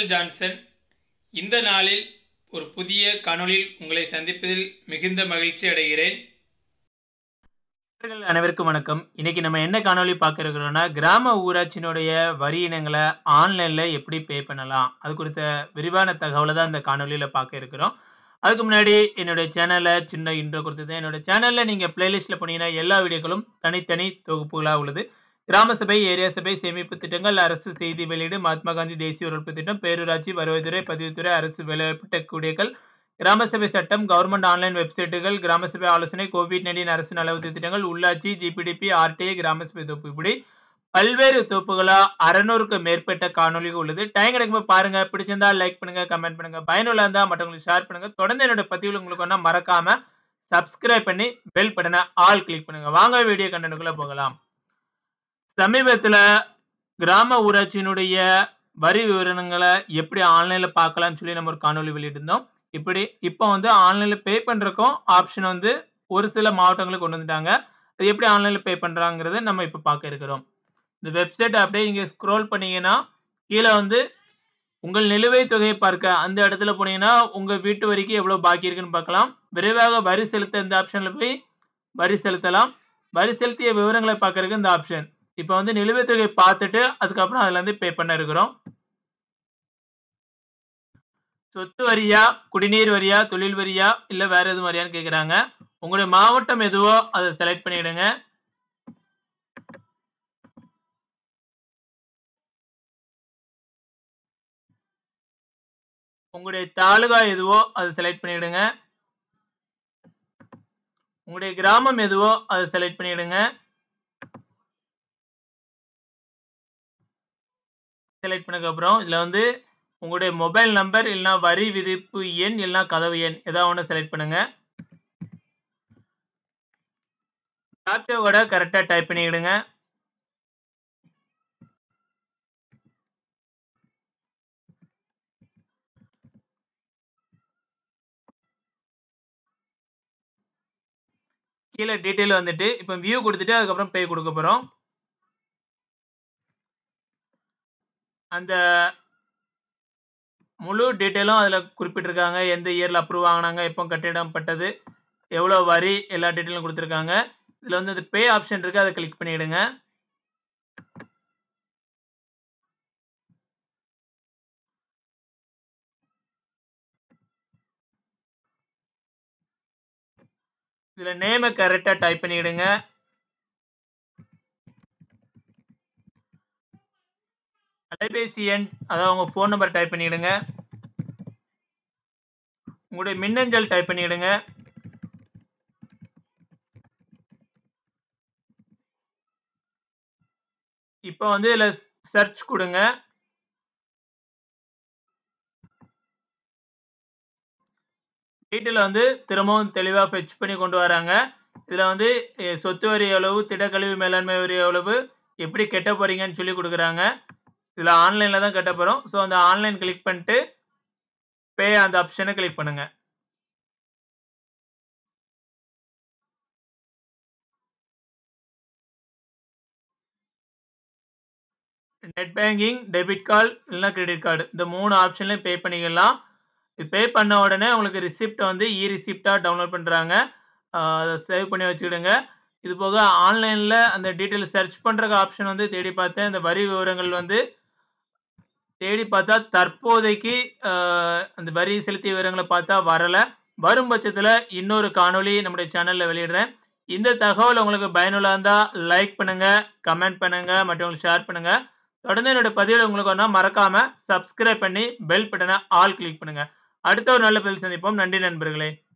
Michael Johnson இந்த நாளில் ஒரு புதிய காணொளியில் உங்களை சந்திப்பதில் மிகுந்த மகிழ்ச்சி அடைகிறேன் நண்பர்கள் அனைவருக்கும் வணக்கம் இன்னைக்கு நம்ம என்ன காணொளி பார்க்க இருக்கிறோம்னா கிராம ஊராட்சியினுடைய வரி இனங்களை ஆன்லைன்ல எப்படி பே பண்ணலாம் அது குறித்த விரிவான தகவலை தான் இந்த காணொலியில பார்க்க இருக்கிறோம் அதுக்கு முன்னாடி என்னுடைய சேனலை சின்ன இன்ட்ரோ கொடுத்தது என்னோட சேனல்ல நீங்க பிளேலிஸ்ட்ல போனீங்கன்னா எல்லா வீடியோக்களும் தனித்தனி தொகுப்புகளாக உள்ளது கிராம சபை ஏரியா சபை சேமிப்பு திட்டங்கள் அரசு செய்தி வெளியீடு மகாத்மா காந்தி தேசிய உறுப்பு திட்டம் பேரூராட்சி வருவாய்த்துறை பதிவுத்துறை அரசு வேலைவாய்ப்பு டெக் ஊழியர்கள் கிராம சபை சட்டம் கவர்மெண்ட் ஆன்லைன் வெப்சைட்டுகள் கிராம சபை ஆலோசனை கோவிட் நைன்டீன் அரசு நலவுதவி திட்டங்கள் உள்ளாட்சி ஜிபிடிபி ஆர்டிஐ கிராம சபை தொகுப்பு இப்படி பல்வேறு தொகுப்புகளா அறநூறுக்கு மேற்பட்ட காணொலிகள் உள்ளது டைம் கிடைக்கும்போது பாருங்க பிடிச்சிருந்தா லைக் பண்ணுங்க கமெண்ட் பண்ணுங்க பயனுள்ள இருந்தா மற்றவங்களுக்கு ஷேர் பண்ணுங்க தொடர்ந்து என்னோட பதிவுகள் உங்களுக்கு ஒன்றா மறக்காம சப்ஸ்கிரைப் பண்ணி பெல் பட்டனை ஆல் கிளிக் பண்ணுங்க வாங்க வீடியோ கண்டனுக்குள்ள போகலாம் சமீபத்தில் கிராம ஊராட்சியினுடைய வரி விவரங்களை எப்படி ஆன்லைனில் பார்க்கலாம்னு சொல்லி நம்ம ஒரு காணொலி வெளியிட்டிருந்தோம் இப்படி இப்போ வந்து ஆன்லைனில் பே பண்ணுறக்கும் ஆப்ஷன் வந்து ஒரு சில மாவட்டங்களுக்கு கொண்டு வந்துட்டாங்க அது எப்படி ஆன்லைனில் பே பண்ணுறாங்கிறத நம்ம இப்போ பார்க்க இருக்கிறோம் இந்த வெப்சைட் அப்படியே இங்கே ஸ்க்ரோல் பண்ணீங்கன்னா கீழே வந்து உங்கள் நிலுவைத் தொகையை பார்க்க அந்த இடத்துல போனீங்கன்னா உங்கள் வீட்டு வரிக்கு எவ்வளோ பாக்கி இருக்குன்னு பார்க்கலாம் விரைவாக வரி செலுத்த இந்த ஆப்ஷனில் போய் வரி செலுத்தலாம் வரி செலுத்திய விவரங்களை பார்க்கறதுக்கு இந்த ஆப்ஷன் இப்போ வந்து நிலுவைத் தொகையை பார்த்துட்டு அதுக்கப்புறம் அதுல இருந்து பே பண்ண இருக்கிறோம் சொத்து வரியா குடிநீர் வரியா தொழில் வரியா இல்ல வேற எதுவும் வரியான்னு கேக்குறாங்க உங்களுடைய மாவட்டம் எதுவோ அதை செலக்ட் பண்ணிடுங்க உங்களுடைய தாலுகா எதுவோ அதை செலக்ட் பண்ணிடுங்க உங்களுடைய கிராமம் எதுவோ அதை செலக்ட் பண்ணிடுங்க செலக்ட் பண்ணதுக்கு அப்புறம் இதில் வந்து உங்களுடைய மொபைல் நம்பர் இல்லைனா வரி விதிப்பு எண் இல்லைனா கதவு எண் ஏதாவது ஒன்று செலக்ட் பண்ணுங்க கேப்சாவோட கரெக்டாக டைப் பண்ணிக்கிடுங்க கீழே டீட்டெயில் வந்துட்டு இப்போ வியூ கொடுத்துட்டு அதுக்கப்புறம் பே கொடுக்க போகிறோம் அந்த முழு டீட்டெயிலும் அதில் குறிப்பிட்டிருக்காங்க எந்த இயரில் அப்ரூவ் ஆகினாங்க எப்போ கட்டிடப்பட்டது எவ்வளோ வரி எல்லா டீட்டெயிலும் கொடுத்துருக்காங்க இதில் வந்து அந்த பே ஆப்ஷன் இருக்குது அதை கிளிக் பண்ணிவிடுங்க இதில் நேமை கரெக்டாக டைப் பண்ணிவிடுங்க அலைபேசி எண் அதாவது உங்கள் ஃபோன் நம்பர் டைப் பண்ணிவிடுங்க உங்களுடைய மின்னஞ்சல் டைப் பண்ணிவிடுங்க இப்போ வந்து இதில் சர்ச் கொடுங்க டீட்டெயில் வந்து திரும்பவும் தெளிவாக ஃபெச் பண்ணி கொண்டு வராங்க இதில் வந்து சொத்து வரி எவ்வளவு திடக்கழிவு மேலாண்மை வரி எவ்வளவு எப்படி கெட்ட போகிறீங்கன்னு சொல்லி கொடுக்குறாங்க இதில் ஆன்லைனில் தான் கட்ட போகிறோம் ஸோ அந்த ஆன்லைன் கிளிக் பண்ணிட்டு பே அந்த ஆப்ஷனை கிளிக் பண்ணுங்க நெட் பேங்கிங் டெபிட் கார்டு இல்லைனா கிரெடிட் கார்டு இந்த மூணு ஆப்ஷன்லையும் பே பண்ணிக்கலாம் இது பே பண்ண உடனே உங்களுக்கு ரிசிப்டை வந்து இ ரிசிப்டாக டவுன்லோட் பண்ணுறாங்க அதை சேவ் பண்ணி வச்சுக்கிடுங்க இது போக ஆன்லைனில் அந்த டீட்டெயில் சர்ச் பண்ணுறக்கு ஆப்ஷன் வந்து தேடி பார்த்தேன் இந்த வரி விவரங்கள் வந்து தேடி பார்த்தா தற்போதைக்கு அந்த வரி செலுத்திய விவரங்களை பார்த்தா வரலை வரும் பட்சத்தில் இன்னொரு காணொலி நம்முடைய சேனலில் வெளியிடுறேன் இந்த தகவல் உங்களுக்கு பயனுள்ள இருந்தால் லைக் பண்ணுங்கள் கமெண்ட் பண்ணுங்கள் மற்றவங்களுக்கு ஷேர் பண்ணுங்கள் தொடர்ந்து என்னோட பதிவில் உங்களுக்கு ஒன்றா மறக்காமல் சப்ஸ்கிரைப் பண்ணி பெல் பட்டனை ஆல் கிளிக் பண்ணுங்கள் அடுத்த ஒரு நல்ல பதில் சந்திப்போம் நன்றி நண்பர்களே